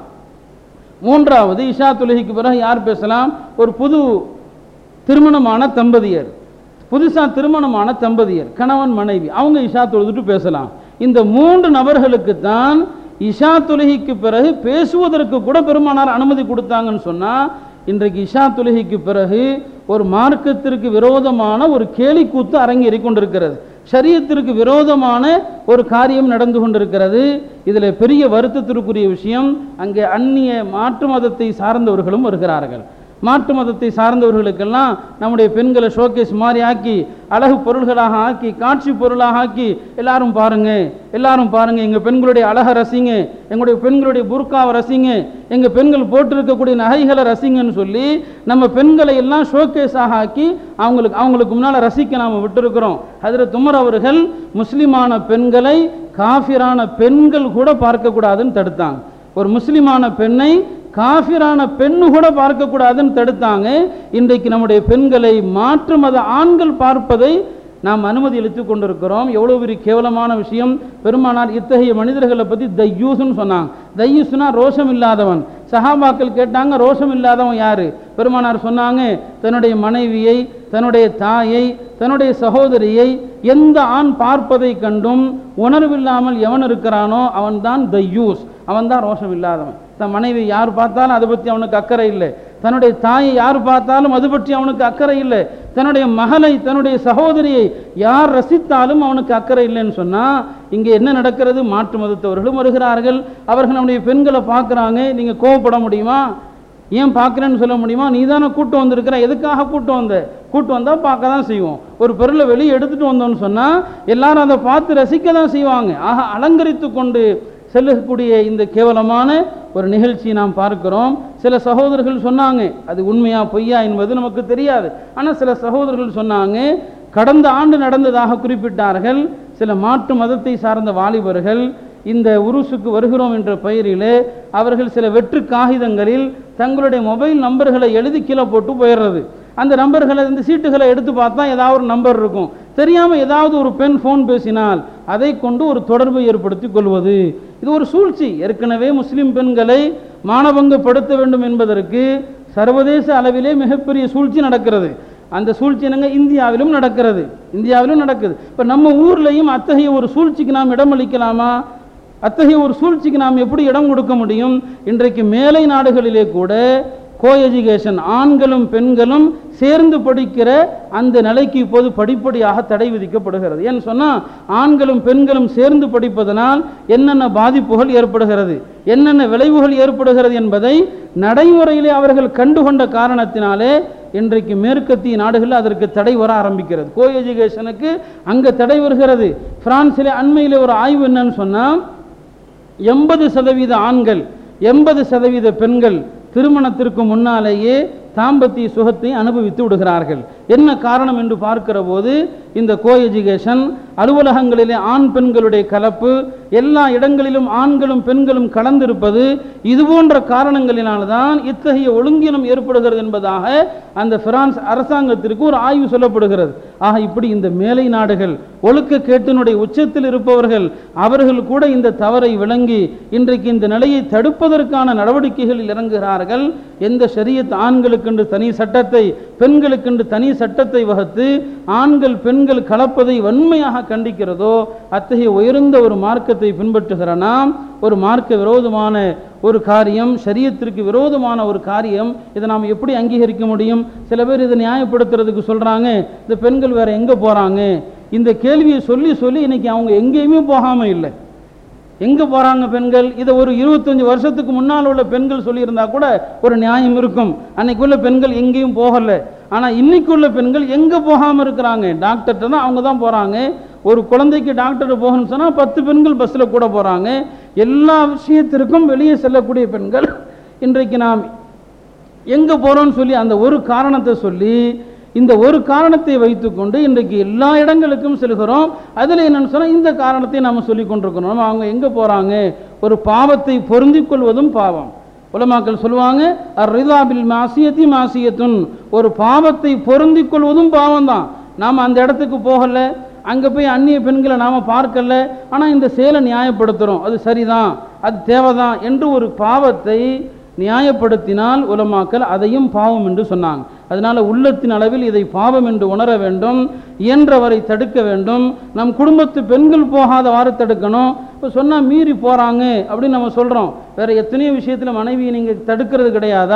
மூன்றாவது இஷா தொழுகைக்கு பிறகு யார் பேசலாம் ஒரு புது திருமணமான தம்பதியர் புதுசாக திருமணமான தம்பதியர் கணவன் மனைவி அவங்க இஷா தொழுதுட்டு பேசலாம் இந்த மூன்று நபர்களுக்கு தான் இஷா தொழுகைக்கு பிறகு பேசுவதற்கு கூட பெருமானார் அனுமதி கொடுத்தாங்கன்னு சொன்னால் இன்றைக்கு இஷா தொழுகைக்கு பிறகு ஒரு மார்க்கத்திற்கு விரோதமான ஒரு கேலிக்கூத்து அரங்கேறி கொண்டிருக்கிறது ஷரியத்திற்கு விரோதமான ஒரு காரியம் நடந்து கொண்டிருக்கிறது இதில் பெரிய வருத்தத்திற்குரிய விஷயம் அங்கே அந்நிய மாற்று மதத்தை சார்ந்தவர்களும் வருகிறார்கள் மாற்று மதத்தை சார்ந்தவர்களுக்கெல்லாம் நம்முடைய பெண்களை ஷோகேஸ் மாதிரி ஆக்கி அழகு பொருள்களாக ஆக்கி காட்சி பொருளாக ஆக்கி எல்லாரும் பாருங்க எல்லாரும் பாருங்க எங்க பெண்களுடைய அழகை ரசிங்க எங்களுடைய பெண்களுடைய புர்காவை ரசிங்க எங்க பெண்கள் போட்டிருக்கக்கூடிய நகைகளை ரசிங்கன்னு சொல்லி நம்ம பெண்களை எல்லாம் ஷோகேஸாக ஆக்கி அவங்களுக்கு அவங்களுக்கு முன்னால் ரசிக்க நாம் விட்டுருக்கிறோம் அதில் துமர் அவர்கள் முஸ்லிமான பெண்களை காஃபிரான பெண்கள் கூட பார்க்கக்கூடாதுன்னு தடுத்தாங்க ஒரு முஸ்லிமான பெண்ணை காஃபிரான பெண்ணு கூட பார்க்கக்கூடாதுன்னு தடுத்தாங்க இன்றைக்கு நம்முடைய பெண்களை மாற்று மத ஆண்கள் பார்ப்பதை நாம் அனுமதி அளித்துக் கொண்டிருக்கிறோம் எவ்வளோ பெரிய கேவலமான விஷயம் பெருமானார் இத்தகைய மனிதர்களை பற்றி தையூஸ்னு சொன்னாங்க தையூஸ்னா ரோஷம் இல்லாதவன் சஹாபாக்கள் கேட்டாங்க ரோஷம் இல்லாதவன் யாரு பெருமானார் சொன்னாங்க தன்னுடைய மனைவியை தன்னுடைய தாயை தன்னுடைய சகோதரியை எந்த ஆண் பார்ப்பதை கண்டும் உணர்வில்லாமல் எவன் இருக்கிறானோ அவன்தான் தையூஸ் அவன்தான் ரோஷம் இல்லாதவன் தன் மனைவி யார் பார்த்தாலும் அதை பற்றி அவனுக்கு அக்கறை இல்லை தன்னுடைய தாயை யார் பார்த்தாலும் அது பற்றி அவனுக்கு அக்கறை இல்லை தன்னுடைய மகளை தன்னுடைய சகோதரியை யார் ரசித்தாலும் அவனுக்கு அக்கறை இல்லைன்னு சொன்னால் இங்கே என்ன நடக்கிறது மாற்று மதத்தவர்களும் வருகிறார்கள் அவர்கள் நம்முடைய பெண்களை பார்க்குறாங்க நீங்கள் கோவப்பட முடியுமா ஏன் பார்க்குறேன்னு சொல்ல முடியுமா நீ தானே கூட்டு வந்திருக்கிற எதுக்காக கூட்டு வந்த கூட்டு வந்தால் பார்க்க தான் செய்வோம் ஒரு பொருளை வெளியே எடுத்துகிட்டு வந்தோம்னு சொன்னால் எல்லாரும் அதை பார்த்து ரசிக்க தான் செய்வாங்க ஆக அலங்கரித்து கொண்டு செல்லக்கூடிய இந்த கேவலமான ஒரு நிகழ்ச்சியை நாம் பார்க்கிறோம் சில சகோதரர்கள் சொன்னாங்க அது உண்மையா பொய்யா என்பது நமக்கு தெரியாது ஆனால் சில சகோதரர்கள் சொன்னாங்க கடந்த ஆண்டு நடந்ததாக குறிப்பிட்டார்கள் சில மாற்று மதத்தை சார்ந்த வாலிபர்கள் இந்த உருசுக்கு வருகிறோம் என்ற பெயரிலே அவர்கள் சில வெற்று காகிதங்களில் தங்களுடைய மொபைல் நம்பர்களை எழுதி கீழே போட்டு போயிடுறது அந்த நம்பர்களை இந்த சீட்டுகளை எடுத்து பார்த்தா ஏதாவது ஒரு நம்பர் இருக்கும் தெரியாமல் ஏதாவது ஒரு பெண் ஃபோன் பேசினால் அதை கொண்டு ஒரு தொடர்பை ஏற்படுத்தி கொள்வது இது ஒரு சூழ்ச்சி ஏற்கனவே முஸ்லிம் பெண்களை மானபங்கப்படுத்த வேண்டும் என்பதற்கு சர்வதேச அளவிலே மிகப்பெரிய சூழ்ச்சி நடக்கிறது அந்த சூழ்ச்சி என்னங்க இந்தியாவிலும் நடக்கிறது இந்தியாவிலும் நடக்குது இப்போ நம்ம ஊர்லேயும் அத்தகைய ஒரு சூழ்ச்சிக்கு நாம் இடம் அளிக்கலாமா அத்தகைய ஒரு சூழ்ச்சிக்கு நாம் எப்படி இடம் கொடுக்க முடியும் இன்றைக்கு மேலை நாடுகளிலே கூட கோ எஜுகேஷன் ஆண்களும் பெண்களும் சேர்ந்து படிக்கிற அந்த நிலைக்கு இப்போது படிப்படியாக தடை விதிக்கப்படுகிறது ஏன்னு சொன்னால் ஆண்களும் பெண்களும் சேர்ந்து படிப்பதனால் என்னென்ன பாதிப்புகள் ஏற்படுகிறது என்னென்ன விளைவுகள் ஏற்படுகிறது என்பதை நடைமுறையிலே அவர்கள் கண்டுகொண்ட காரணத்தினாலே இன்றைக்கு மேற்கத்திய நாடுகளில் அதற்கு தடை வர ஆரம்பிக்கிறது கோ எஜுகேஷனுக்கு அங்கே தடை வருகிறது பிரான்சிலே அண்மையில் ஒரு ஆய்வு என்னன்னு சொன்னால் எண்பது சதவீத ஆண்கள் எண்பது சதவீத பெண்கள் திருமணத்திற்கு முன்னாலேயே தாம்பத்திய சுகத்தை அனுபவித்து விடுகிறார்கள் என்ன காரணம் என்று பார்க்கிற போது இந்த கோ எஜுகேஷன் அலுவலகங்களிலே ஆண் பெண்களுடைய கலப்பு எல்லா இடங்களிலும் ஆண்களும் பெண்களும் கலந்திருப்பது இது போன்ற காரணங்களினால்தான் இத்தகைய ஒழுங்கினம் ஏற்படுகிறது என்பதாக அந்த பிரான்ஸ் அரசாங்கத்திற்கு ஒரு ஆய்வு சொல்லப்படுகிறது ஆக இப்படி இந்த மேலை நாடுகள் ஒழுக்க கேட்டினுடைய உச்சத்தில் இருப்பவர்கள் அவர்கள் கூட இந்த தவறை விளங்கி இன்றைக்கு இந்த நிலையை தடுப்பதற்கான நடவடிக்கைகளில் இறங்குகிறார்கள் எந்த ஷரியத் ஆண்களுக்கென்று தனி சட்டத்தை பெண்களுக்கென்று தனி சட்டத்தை வகுத்து ஆண்கள் பெண்கள் கலப்பதை வன்மையாக கண்டிக்கிறதோ அத்தகைய உயர்ந்த ஒரு மார்க்கத்தை பின்பற்றுகிற நாம் ஒரு மார்க்க விரோதமான ஒரு காரியம் சரியத்திற்கு விரோதமான ஒரு காரியம் இதை நாம் எப்படி அங்கீகரிக்க முடியும் சில பேர் இதை நியாயப்படுத்துறதுக்கு சொல்கிறாங்க இந்த பெண்கள் வேற எங்கே போகிறாங்க இந்த கேள்வியை சொல்லி சொல்லி இன்னைக்கு அவங்க எங்கேயுமே போகாமல் இல்லை எங்கே போகிறாங்க பெண்கள் இதை ஒரு இருபத்தஞ்சி வருஷத்துக்கு முன்னால் உள்ள பெண்கள் சொல்லியிருந்தா கூட ஒரு நியாயம் இருக்கும் அன்னைக்குள்ள பெண்கள் எங்கேயும் போகலை ஆனால் இன்னைக்குள்ள பெண்கள் எங்கே போகாமல் இருக்கிறாங்க டாக்டர்கிட்ட தான் அவங்க தான் போகிறாங்க ஒரு குழந்தைக்கு டாக்டர் போகணும்னு சொன்னால் பத்து பெண்கள் பஸ்ஸில் கூட போகிறாங்க எல்லா விஷயத்திற்கும் வெளியே செல்லக்கூடிய பெண்கள் இன்றைக்கு நாம் எங்கே போகிறோம்னு சொல்லி அந்த ஒரு காரணத்தை சொல்லி இந்த ஒரு காரணத்தை வைத்துக்கொண்டு இன்றைக்கு எல்லா இடங்களுக்கும் செல்கிறோம் அதில் என்னன்னு சொன்னால் இந்த காரணத்தை நாம் சொல்லி கொண்டிருக்கிறோம் நம்ம அவங்க எங்கே போகிறாங்க ஒரு பாவத்தை பொருந்திக் கொள்வதும் பாவம் உலமாக்கள் சொல்லுவாங்க ரிதாபில் மாசியத்தி மாசியத்துன் ஒரு பாவத்தை பொருந்திக் கொள்வதும் பாவம் தான் நாம் அந்த இடத்துக்கு போகலை அங்கே போய் அந்நிய பெண்களை நாம் பார்க்கல ஆனால் இந்த செயலை நியாயப்படுத்துகிறோம் அது சரிதான் அது தேவைதான் என்று ஒரு பாவத்தை நியாயப்படுத்தினால் உலமாக்கல் அதையும் பாவம் என்று சொன்னாங்க அதனால உள்ளத்தின் அளவில் இதை பாவம் என்று உணர வேண்டும் இயன்றவரை தடுக்க வேண்டும் நம் குடும்பத்து பெண்கள் போகாதவாறு தடுக்கணும் இப்போ சொன்னால் மீறி போகிறாங்க அப்படின்னு நம்ம சொல்கிறோம் வேற எத்தனையோ விஷயத்தில் மனைவியை நீங்கள் தடுக்கிறது கிடையாதா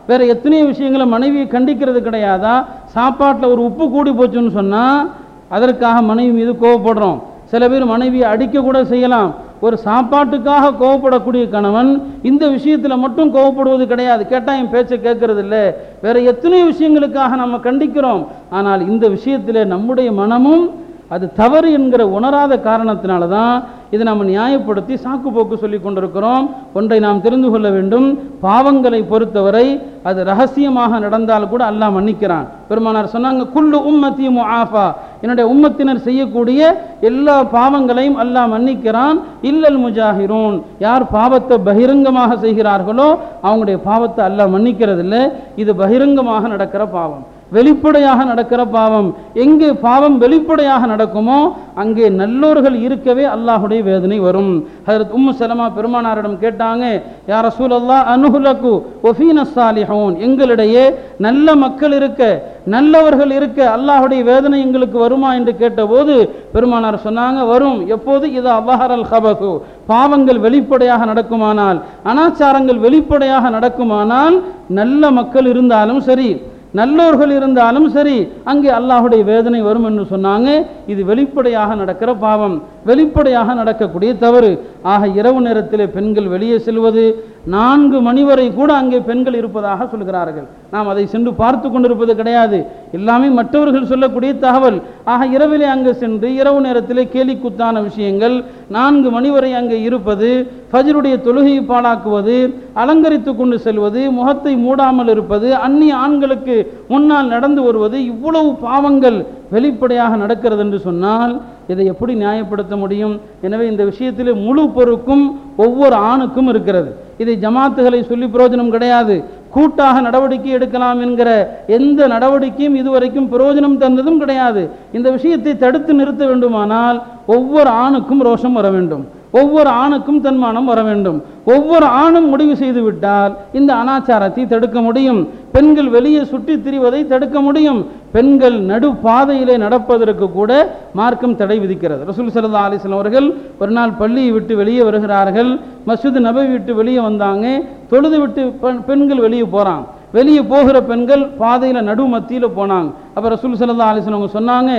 வேற எத்தனையோ விஷயங்களை மனைவியை கண்டிக்கிறது கிடையாதா சாப்பாட்டில் ஒரு உப்பு கூடி போச்சுன்னு சொன்னால் அதற்காக மனைவி மீது கோவப்படுறோம் சில பேர் மனைவியை அடிக்க கூட செய்யலாம் ஒரு சாப்பாட்டுக்காக கோவப்படக்கூடிய கணவன் இந்த விஷயத்தில் மட்டும் கோவப்படுவது கிடையாது கேட்டால் என் பேச்சை கேட்கறது இல்லை வேற எத்தனையோ விஷயங்களுக்காக நம்ம கண்டிக்கிறோம் ஆனால் இந்த விஷயத்தில் நம்முடைய மனமும் அது தவறு என்கிற உணராத காரணத்தினால தான் இதை நம்ம நியாயப்படுத்தி சாக்கு போக்கு சொல்லி கொண்டிருக்கிறோம் ஒன்றை நாம் தெரிந்து கொள்ள வேண்டும் பாவங்களை பொறுத்தவரை அது ரகசியமாக நடந்தால் கூட அல்லாஹ் மன்னிக்கிறான் பெருமானார் சொன்னாங்க குல்லு உம்மத்தி முஆஃபா என்னுடைய உம்மத்தினர் செய்யக்கூடிய எல்லா பாவங்களையும் அல்லாஹ் மன்னிக்கிறான் இல்லல் முஜாஹிரூன் யார் பாவத்தை பகிரங்கமாக செய்கிறார்களோ அவங்களுடைய பாவத்தை அல்லாஹ் மன்னிக்கிறதில்லை இது பகிரங்கமாக நடக்கிற பாவம் வெளிப்படையாக நடக்கிற பாவம் எங்கே பாவம் வெளிப்படையாக நடக்குமோ அங்கே நல்லோர்கள் இருக்கவே அல்லாஹுடைய வேதனை வரும் ஹஜரத் உம்மு சலமா பெருமானாரிடம் கேட்டாங்க யார் ரசூல் அல்லா அனுகுலக்கு ஒஃபீன சாலிஹூன் எங்களிடையே நல்ல மக்கள் இருக்க நல்லவர்கள் இருக்க அல்லாஹுடைய வேதனை எங்களுக்கு வருமா என்று கேட்டபோது பெருமானார் சொன்னாங்க வரும் எப்போது இது அல்லாஹரல் ஹபகு பாவங்கள் வெளிப்படையாக நடக்குமானால் அனாச்சாரங்கள் வெளிப்படையாக நடக்குமானால் நல்ல மக்கள் இருந்தாலும் சரி நல்லோர்கள் இருந்தாலும் சரி அங்கே அல்லாஹுடைய வேதனை வரும் என்று சொன்னாங்க இது வெளிப்படையாக நடக்கிற பாவம் வெளிப்படையாக நடக்கக்கூடிய தவறு ஆக இரவு நேரத்தில் பெண்கள் வெளியே செல்வது நான்கு மணி வரை கூட அங்கே பெண்கள் இருப்பதாக சொல்கிறார்கள் நாம் அதை சென்று பார்த்து கொண்டிருப்பது கிடையாது எல்லாமே மற்றவர்கள் சொல்லக்கூடிய தகவல் ஆக இரவிலே அங்கே சென்று இரவு நேரத்திலே கேலி குத்தான விஷயங்கள் நான்கு மணி வரை அங்கே இருப்பது ஃபஜருடைய தொழுகையை பாழாக்குவது அலங்கரித்து கொண்டு செல்வது முகத்தை மூடாமல் இருப்பது அந்நிய ஆண்களுக்கு முன்னால் நடந்து வருவது இவ்வளவு பாவங்கள் வெளிப்படையாக நடக்கிறது என்று சொன்னால் இதை எப்படி நியாயப்படுத்த முடியும் எனவே இந்த விஷயத்திலே முழு பொறுக்கும் ஒவ்வொரு ஆணுக்கும் இருக்கிறது இதை ஜமாத்துகளை சொல்லி பிரயோஜனம் கிடையாது கூட்டாக நடவடிக்கை எடுக்கலாம் என்கிற எந்த நடவடிக்கையும் இதுவரைக்கும் பிரயோஜனம் தந்ததும் கிடையாது இந்த விஷயத்தை தடுத்து நிறுத்த வேண்டுமானால் ஒவ்வொரு ஆணுக்கும் ரோஷம் வர வேண்டும் ஒவ்வொரு ஆணுக்கும் தன்மானம் வர வேண்டும் ஒவ்வொரு ஆணும் முடிவு செய்து விட்டால் இந்த அனாச்சாரத்தை தடுக்க முடியும் பெண்கள் வெளியே சுற்றி திரிவதை தடுக்க முடியும் பெண்கள் நடு பாதையிலே நடப்பதற்கு கூட மார்க்கம் தடை விதிக்கிறது ரசூல் சல்லா அலிஸ்லாம் அவர்கள் ஒரு நாள் பள்ளியை விட்டு வெளியே வருகிறார்கள் மஸ்ஜித் நபை விட்டு வெளியே வந்தாங்க தொழுது விட்டு பெண்- பெண்கள் வெளியே போகிறாங்க வெளியே போகிற பெண்கள் பாதையில் நடு மத்தியில் போனாங்க அப்போ ரசூல் சல்லா அலிஸ்லாம் அவங்க சொன்னாங்க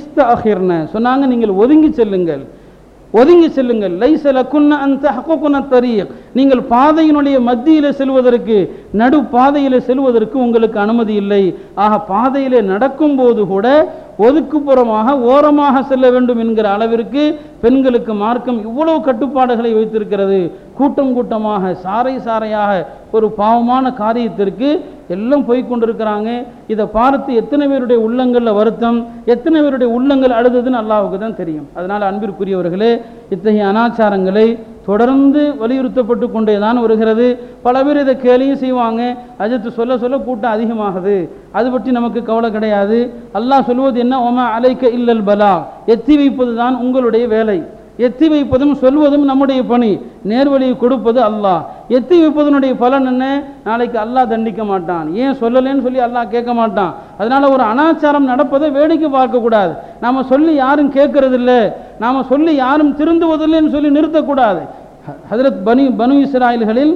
இஸ்த சொன்னாங்க நீங்கள் ஒதுங்கி செல்லுங்கள் ஒதுங்கி செல்லுங்கள் லைசல குன்ன அந்த ஹக்குன தரீக் நீங்கள் பாதையினுடைய மத்தியிலே செல்வதற்கு நடு பாதையிலே செல்வதற்கு உங்களுக்கு அனுமதி இல்லை ஆக பாதையிலே நடக்கும்போது கூட ஒதுக்குப்புறமாக ஓரமாக செல்ல வேண்டும் என்கிற அளவிற்கு பெண்களுக்கு மார்க்கம் இவ்வளவு கட்டுப்பாடுகளை வைத்திருக்கிறது கூட்டம் கூட்டமாக சாறை சாறையாக ஒரு பாவமான காரியத்திற்கு எல்லாம் போய் கொண்டிருக்கிறாங்க இதை பார்த்து எத்தனை பேருடைய உள்ளங்களில் வருத்தம் எத்தனை பேருடைய உள்ளங்கள் அழுதுன்னு அல்லாவுக்கு தான் தெரியும் அதனால் அன்பிற்குரியவர்களே இத்தகைய அனாச்சாரங்களை தொடர்ந்து வலியுறுத்தப்பட்டு கொண்டே தான் வருகிறது பல பேர் இதை கேலியும் செய்வாங்க அஜத்து சொல்ல சொல்ல கூட்டம் அதிகமாகுது அது பற்றி நமக்கு கவலை கிடையாது அல்லாஹ் சொல்வது என்ன ஒமா அலைக்க இல்லல் பலா எத்தி வைப்பது தான் உங்களுடைய வேலை எத்தி வைப்பதும் சொல்வதும் நம்முடைய பணி நேர்வழியை கொடுப்பது அல்லாஹ் எத்தி வைப்பதனுடைய பலன் என்ன நாளைக்கு அல்லாஹ் தண்டிக்க மாட்டான் ஏன் சொல்லலைன்னு சொல்லி அல்லாஹ் கேட்க மாட்டான் அதனால ஒரு அனாச்சாரம் நடப்பதை வேடிக்கை பார்க்கக்கூடாது நாம சொல்லி யாரும் கேட்கறதில்ல நாம சொல்லி யாரும் திருந்துவதில்லைன்னு சொல்லி நிறுத்தக்கூடாது ஹ- ஹஜரத் பனி பனு இஸ்ராயல்களில்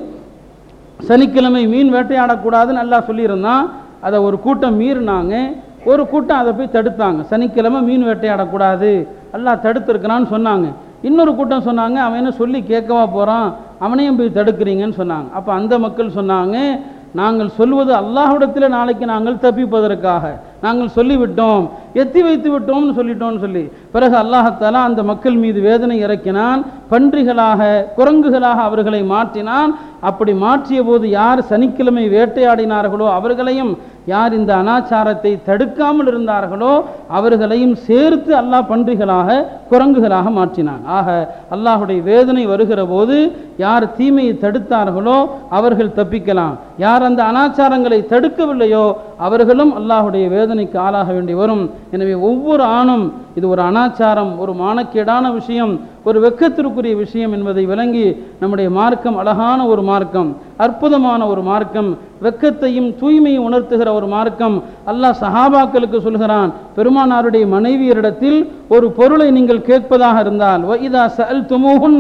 சனிக்கிழமை மீன் வேட்டையாடக்கூடாதுன்னு அல்லாஹ் சொல்லியிருந்தான் அதை ஒரு கூட்டம் மீறினாங்க ஒரு கூட்டம் அதை போய் தடுத்தாங்க சனிக்கிழமை மீன் வேட்டையாடக்கூடாது அல்லாஹ் தடுத்திருக்கிறான்னு சொன்னாங்க இன்னொரு கூட்டம் சொன்னாங்க அவன் என்ன சொல்லி கேட்கவா போகிறான் அவனையும் போய் தடுக்கிறீங்கன்னு சொன்னாங்க அப்போ அந்த மக்கள் சொன்னாங்க நாங்கள் சொல்வது அல்லாஹ்விடத்தில் நாளைக்கு நாங்கள் தப்பிப்பதற்காக நாங்கள் சொல்லிவிட்டோம் எத்தி வைத்து விட்டோம்னு சொல்லிட்டோம்னு சொல்லி பிறகு அல்லாஹத்தாலா அந்த மக்கள் மீது வேதனை இறக்கினான் பன்றிகளாக குரங்குகளாக அவர்களை மாற்றினான் அப்படி மாற்றிய போது யார் சனிக்கிழமை வேட்டையாடினார்களோ அவர்களையும் யார் இந்த அனாச்சாரத்தை தடுக்காமல் இருந்தார்களோ அவர்களையும் சேர்த்து அல்லாஹ் பன்றிகளாக குரங்குகளாக மாற்றினான் ஆக அல்லாஹுடைய வேதனை வருகிற போது யார் தீமையை தடுத்தார்களோ அவர்கள் தப்பிக்கலாம் யார் அந்த அனாச்சாரங்களை தடுக்கவில்லையோ அவர்களும் அல்லாஹுடைய வேதனைக்கு ஆளாக வேண்டி வரும் எனவே ஒவ்வொரு ஆணும் இது ஒரு அனாச்சாரம் ஒரு மானக்கேடான விஷயம் ஒரு வெக்கத்திற்குரிய விஷயம் என்பதை விளங்கி நம்முடைய மார்க்கம் அழகான ஒரு மார்க்கம் அற்புதமான ஒரு மார்க்கம் வெக்கத்தையும் தூய்மையும் உணர்த்துகிற ஒரு மார்க்கம் அல்லாஹ் சஹாபாக்களுக்கு சொல்கிறான் பெருமானாருடைய மனைவியரிடத்தில் ஒரு பொருளை நீங்கள் கேட்பதாக இருந்தால் வைதா சல் துமுகுன்ன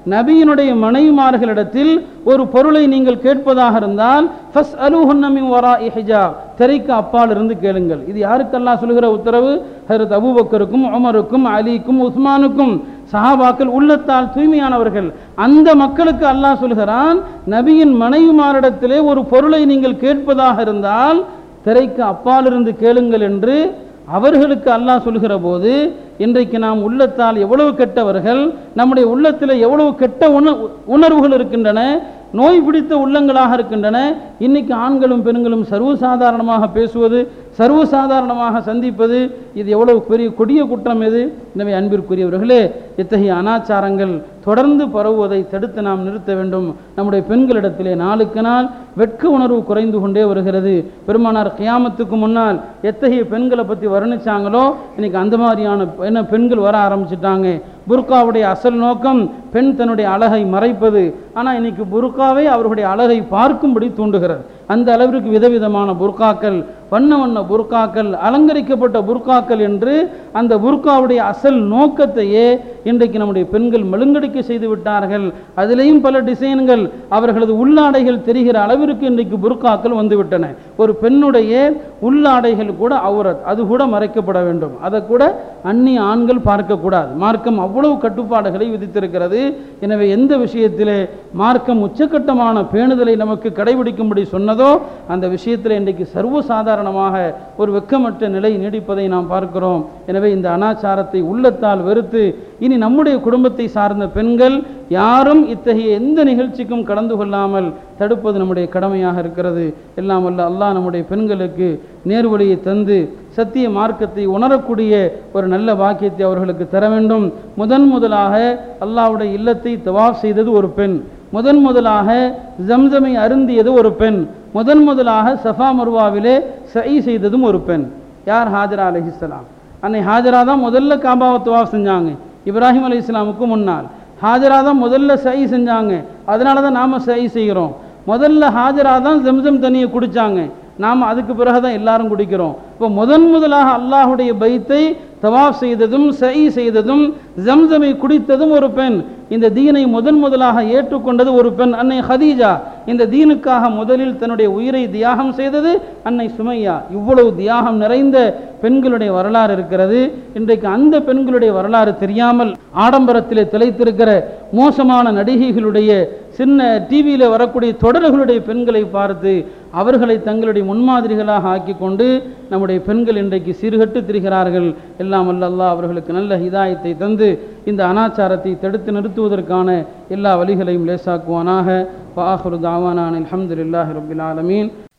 நபியினுடைய மனைவிமார்களிடத்தில் ஒரு பொருளை நீங்கள் கேட்பதாக இருந்தால் ஃபஸ் அலுஹுன்னமின் வரா இஹிஜாப் திரைக்கு அப்பால் இருந்து கேளுங்கள் இது யாருக்கெல்லாம் சொல்கிற உத்தரவு ஹரத் அபூபக்கருக்கும் உமருக்கும் அலிக்கும் உஸ்மானுக்கும் சஹாபாக்கள் உள்ளத்தால் தூய்மையானவர்கள் அந்த மக்களுக்கு அல்லாஹ் சொல்கிறான் நபியின் மனைவிமாரிடத்திலே ஒரு பொருளை நீங்கள் கேட்பதாக இருந்தால் திரைக்கு அப்பாலிருந்து கேளுங்கள் என்று அவர்களுக்கு அல்லாஹ் சொல்கிற போது இன்றைக்கு நாம் உள்ளத்தால் எவ்வளவு கெட்டவர்கள் நம்முடைய உள்ளத்தில் எவ்வளவு கெட்ட உண உணர்வுகள் இருக்கின்றன நோய் பிடித்த உள்ளங்களாக இருக்கின்றன இன்னைக்கு ஆண்களும் பெண்களும் சர்வசாதாரணமாக பேசுவது சர்வசாதாரணமாக சந்திப்பது இது எவ்வளவு பெரிய கொடிய குற்றம் எது எனவே அன்பிற்குரியவர்களே இத்தகைய அனாச்சாரங்கள் தொடர்ந்து பரவுவதை தடுத்து நாம் நிறுத்த வேண்டும் நம்முடைய பெண்களிடத்திலே நாளுக்கு நாள் வெட்க உணர்வு குறைந்து கொண்டே வருகிறது பெருமானார் கியாமத்துக்கு முன்னால் எத்தகைய பெண்களை பற்றி வர்ணிச்சாங்களோ இன்னைக்கு அந்த மாதிரியான என்ன பெண்கள் வர ஆரம்பிச்சிட்டாங்க புர்காவுடைய அசல் நோக்கம் பெண் தன்னுடைய அழகை மறைப்பது ஆனால் இன்னைக்கு புர்காவை அவர்களுடைய அழகை பார்க்கும்படி தூண்டுகிறது அந்த அளவிற்கு விதவிதமான புர்காக்கள் வண்ண வண்ண புர்காக்கள் அலங்கரிக்கப்பட்ட புர்காக்கள் என்று அந்த புர்காவுடைய அசல் நோக்கத்தையே இன்றைக்கு நம்முடைய பெண்கள் மழுங்கடிக்க செய்து விட்டார்கள் அதிலேயும் பல டிசைன்கள் அவர்களது உள்ளாடைகள் தெரிகிற அளவிற்கு இன்றைக்கு புர்காக்கள் வந்துவிட்டன ஒரு பெண்ணுடைய உள்ளாடைகள் கூட அவுரத் அது கூட மறைக்கப்பட வேண்டும் அதை கூட அந்நிய ஆண்கள் பார்க்கக்கூடாது மார்க்கம் அவ்வளவு கட்டுப்பாடுகளை விதித்திருக்கிறது எனவே எந்த விஷயத்திலே மார்க்கம் உச்சக்கட்டமான பேணுதலை நமக்கு கடைபிடிக்கும்படி சொன்னதோ அந்த விஷயத்தில் இன்றைக்கு சர்வசாதாரணமாக ஒரு வெக்கமற்ற நிலை நீடிப்பதை நாம் பார்க்கிறோம் எனவே இந்த அனாச்சாரத்தை உள்ளத்தால் வெறுத்து இனி நம்முடைய குடும்பத்தை சார்ந்த பெண்கள் யாரும் இத்தகைய எந்த நிகழ்ச்சிக்கும் கலந்து கொள்ளாமல் தடுப்பது நம்முடைய கடமையாக இருக்கிறது எல்லாம் வல்ல அல்லாஹ் நம்முடைய பெண்களுக்கு நேர்வழியை தந்து சத்திய மார்க்கத்தை உணரக்கூடிய ஒரு நல்ல பாக்கியத்தை அவர்களுக்கு தர வேண்டும் முதன் முதலாக அல்லாஹ்வுடைய இல்லத்தை தவாஃப் செய்தது ஒரு பெண் முதன் முதலாக ஜம்சமை அருந்தியது ஒரு பெண் முதன் முதலாக சஃபா மர்வாவிலே சை செய்ததும் ஒரு பெண் யார் ஹாஜரா அலைஹிஸ்ஸலாம் அன்னை ஹாஜரா தான் முதல்ல காபாவை தவாஃப் செஞ்சாங்க இப்ராஹிம் அலை இஸ்லாமுக்கு முன்னால் ஹாஜரா தான் முதல்ல சை செஞ்சாங்க அதனால தான் நாம் சை செய்கிறோம் முதல்ல ஹாஜரா தான் ஜம்சம் தண்ணியை குடித்தாங்க நாம் அதுக்கு பிறகு தான் எல்லாரும் குடிக்கிறோம் இப்போ முதன் முதலாக அல்லாஹுடைய பைத்தை தவாஃப் செய்ததும் சை செய்ததும் ஜம்சமை குடித்ததும் ஒரு பெண் இந்த தீனை முதன் முதலாக ஏற்றுக்கொண்டது ஒரு பெண் அன்னை ஹதீஜா இந்த தீனுக்காக முதலில் தன்னுடைய உயிரை தியாகம் செய்தது அன்னை சுமையா இவ்வளவு தியாகம் நிறைந்த பெண்களுடைய வரலாறு இருக்கிறது இன்றைக்கு அந்த பெண்களுடைய வரலாறு தெரியாமல் ஆடம்பரத்திலே திளைத்திருக்கிற மோசமான நடிகைகளுடைய சின்ன டிவியில் வரக்கூடிய தொடர்களுடைய பெண்களை பார்த்து அவர்களை தங்களுடைய முன்மாதிரிகளாக ஆக்கி கொண்டு நம்முடைய பெண்கள் இன்றைக்கு சீர்கட்டு திரிகிறார்கள் எல்லாம் அல்லல்லா அவர்களுக்கு நல்ல ஹிதாயத்தை தந்து இந்த அனாச்சாரத்தை தடுத்து நிறுத்துவதற்கான எல்லா வழிகளையும் லேசாக்குவானாக வாஹுரு தாவானான் அல்ஹம்துலில்லாஹி ரபில் ஆலமீன்